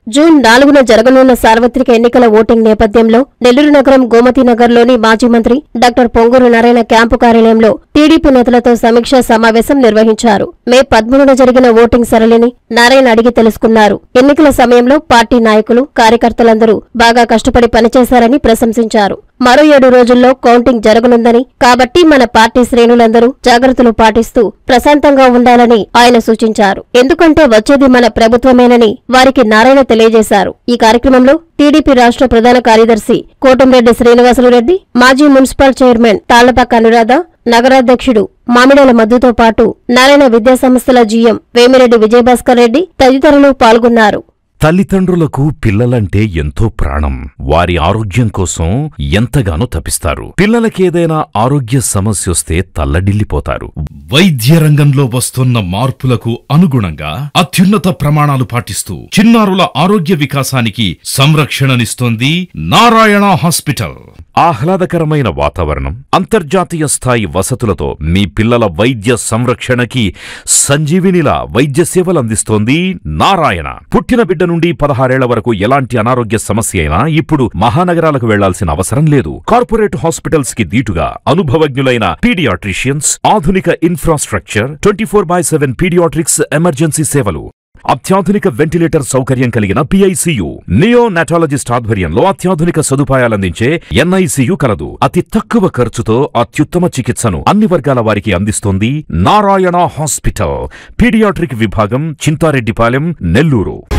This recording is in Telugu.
జూన్ నాలుగున జరగనున్న సార్వత్రిక ఎన్నికల ఓటింగ్ నేపథ్యంలో నెల్లూరు నగరం గోమతి నగర్లోని మాజీ మంత్రి డాక్టర్ పొంగూరు నారాయణ క్యాంపు కార్యాలయంలో టీడీపీ నేతలతో సమీక్షా సమావేశం నిర్వహించారు మే పదమూడున జరిగిన ఓటింగ్ సరళిని నారాయణ అడిగి తెలుసుకున్నారు ఎన్నికల సమయంలో పార్టీ నాయకులు కార్యకర్తలందరూ బాగా కష్టపడి పనిచేశారని ప్రశంసించారు మరో ఏడు రోజుల్లో కౌంటింగ్ జరగనుందని కాబట్టి మన పార్టీ శ్రేణులందరూ జాగ్రత్తలు పాటిస్తూ ప్రశాంతంగా ఉండాలని ఆయన సూచించారు ఎందుకంటే వచ్చేది మన ప్రభుత్వమేనని వారికి నారాయణ తెలియజేశారు ఈ కార్యక్రమంలో టీడీపీ రాష్ట్ర ప్రధాన కార్యదర్శి కోటంరెడ్డి శ్రీనివాసులు రెడ్డి మాజీ మున్సిపల్ చైర్మన్ తాళ్లపాక అనురాధ నగరాధ్యక్షుడు మామిడాల మద్దుతో పాటు నారాయణ విద్యాసంస్థల జీఎం వేమిరెడ్డి విజయభాస్కర్ రెడ్డి తదితరులు పాల్గొన్నారు తల్లిదండ్రులకు పిల్లలంటే ఎంతో ప్రాణం వారి ఆరోగ్యం కోసం ఎంతగానో తపిస్తారు పిల్లలకేదైనా ఆరోగ్య సమస్యొస్తే తల్లడిల్లిపోతారు వైద్య రంగంలో వస్తున్న మార్పులకు అనుగుణంగా అత్యున్నత ప్రమాణాలు పాటిస్తూ చిన్నారుల ఆరోగ్య వికాసానికి సంరక్షణనిస్తోంది నారాయణ హాస్పిటల్ ఆహ్లాదకరమైన వాతావరణం అంతర్జాతీయ స్థాయి వసతులతో మీ పిల్లల వైద్య సంరక్షణకి సంజీవినిలా వైద్య సేవలు అందిస్తోంది నారాయణ పుట్టిన బిడ్డ నుండి పదహారేళ్ల వరకు ఎలాంటి అనారోగ్య సమస్య అయినా ఇప్పుడు మహానగరాలకు వెళ్లాల్సిన అవసరం లేదు కార్పొరేట్ హాస్పిటల్స్ కి దీటుగా అనుభవజ్ఞులైన పీడియాట్రిషియన్స్ ఆధునిక infrastructure twenty four by seven paediatrics emergency సేవలు అత్యాధునిక వెంటిలేటర్ సౌకర్యం కలిగిన పిఐసియు నియో నాటాలజిస్ట్ ఆధ్వర్యంలో అత్యాధునిక సదుపాయాలందించే ఎన్ఐసియు కలదు అతి తక్కువ ఖర్చుతో అత్యుత్తమ చికిత్సను అన్ని వర్గాల వారికి అందిస్తోంది నారాయణ హాస్పిటల్ పీడియాట్రిక్ విభాగం చింతారెడ్డిపాలెం నెల్లూరు